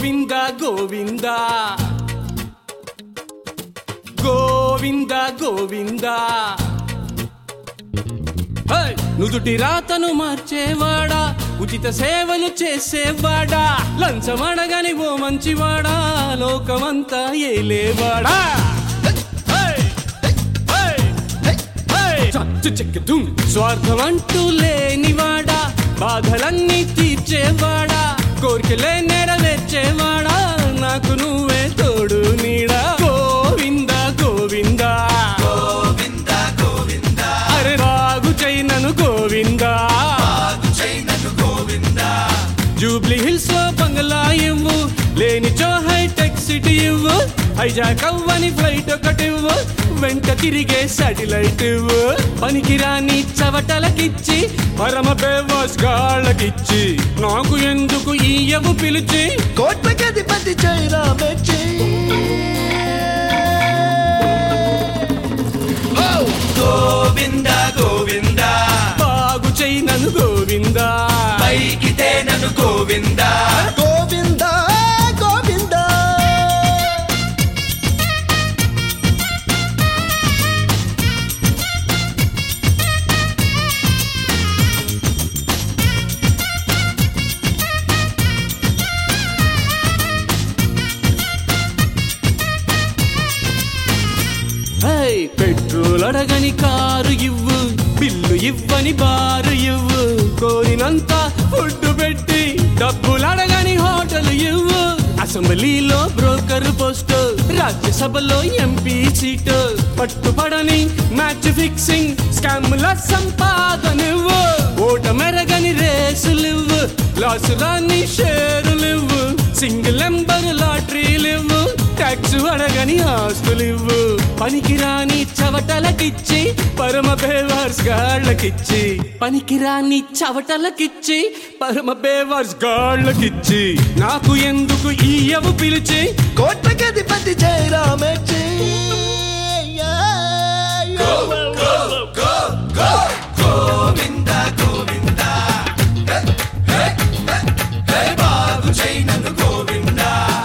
గోవింద గోవింద గోవింద గోవింద హై! నుదుటి రాతను మార్చేవాడా ఉచిత సేవలు చేసేవాడా లంచమడగని ఓ మంచివాడా లోకమంతా ఏలేవాడా హై! హై! హై! చచ్చు చెక్కి దుమ్. స్వార్థం అంటూ లేనివాడా బాధలన్నీ తీర్చేవాడా కోరికలే నెరవేర్చేవాడా నాకు నువ్వే తోడు నీడా గోవింద గోవింద గోవింద గోవింద అరే రాగు చైనను గోవింద చైనను గోవింద జూబ్లీ హిల్స్ లో బంగ్లా ఇవ్వు లేనిచో హైటెక్ సిటీ ఇవ్వు హైజాక్ అవ్వని ఫ్లైట్ ఒకటి ఇవ్వు వెంట తిరిగే సాటిలైట్ ఇవ్వు పనికిరాని చవటలకిచ్చి పరమ బేవాస్ గాళ్ళకిచ్చి నాకు ఎందుకు ఈయవు పిలిచి కోట్లకి అధిపతి చైనా మెచ్చి గోవింద గోవింద బాగు చైనను గోవింద పైకి తేనను గోవింద గోవింద గోవింద హై పెట్రోల్ అడగని కారు ఇవ్వు బిల్లు ఇవ్వని బారు ఇవ్వు కోరినంత ఫుడ్ పెట్టి డబ్బులు అడగని హోటల్ ఇవ్వు అసెంబ్లీలో బ్రోకర్ పోస్ట్ రాజ్యసభలో ఎంపీ సీట్ పట్టుపడని మ్యాచ్ ఫిక్సింగ్ స్కామ్ల సంపాదనివ్వు ఓట మెరగని రేసులివ్వు లాసు రాని షేరులివ్వు సింగిల్ నెంబర్ లాటరీలివ్వు ట్యాక్స్ అడగని ఆస్తులివ్వు పనికిరాని చవటలకిచ్చి పరమ బేవార్స్ గాళ్ళకిచ్చి పనికిరాని చవటలకిచ్చి పరమ బేవార్స్ గాళ్ళకిచ్చి నాకు ఎందుకు ఈయవు పిలిచి కోట్లకి అధిపతి చైనా మెచ్చి గోవింద గోవింద బాగు చైనను గోవింద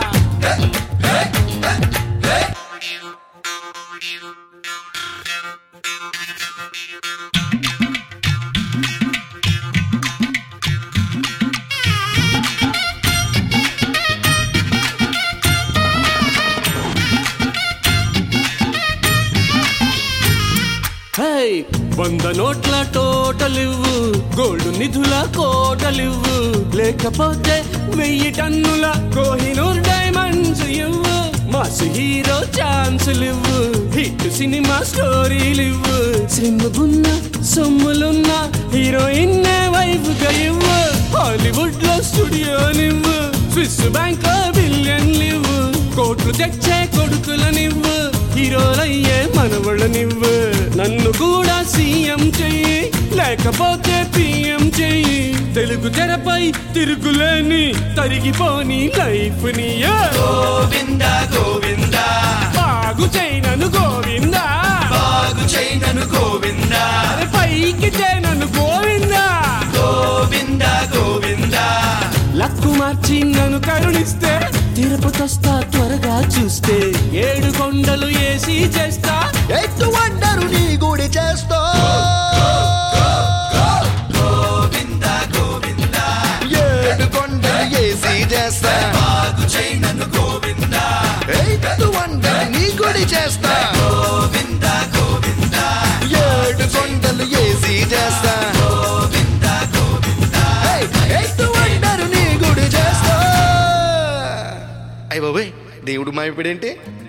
హై వంద నోట్ల టోటలివ్వు గోల్డ్ నిధుల కోటలివ్వు లేకపోతే వెయ్యి టన్నుల కోహినూర్ డైమండ్స్ ఇవ్వు మాస్ హీరో ఛాన్సులివ్వు హిట్ సినిమా స్టోరీలివ్వు సిమ్ముగున్న సొమ్ములున్న హీరోయిన్ వైఫ్ గా ఇవ్వు హాలీవుడ్ లో స్టూడియోనివ్వు స్విస్ బ్యాంక్ బిలియన్లివ్వు కోట్లు తెచ్చే కొడుకులనివ్వు హీరోలయ్యే మనవళ్ళనివ్వు నన్ను కూడా సీఎం చెయ్యి లేకపోతే పిఎం చెయ్యి తెలుగు తెరపై తిరుగులేని తరిగిపోని లైఫ్ ని గోవింద గోవింద బాగు చేయనను గోవిందా బాగు చైనను గోవింద అరే పైకి చేయనను గోవిందా గోవింద గోవింద లక్కు మార్చి నన్ను కరుణిస్తే తిరుపతొస్తా త్వరగా చూస్తే ఏడు కొండలు ఏసీ చేస్తా ఎత్తు వండరు నీ గుడి చేస్తా గోవింద గోవింద ఏడు కొండలు ఏసి చేస్తా బాగు చైనను గోవింద ఎత్తు వండరు నీ గుడి చేస్తా గోవింద గోవింద ఏడు కొండలు ఏసి చేస్తా గోవింద గోవింద ఎత్తు వండరు నీ గుడి చేస్తా అయ్య బాబాయ్ దేవుడు మా ఇప్పుడేంటి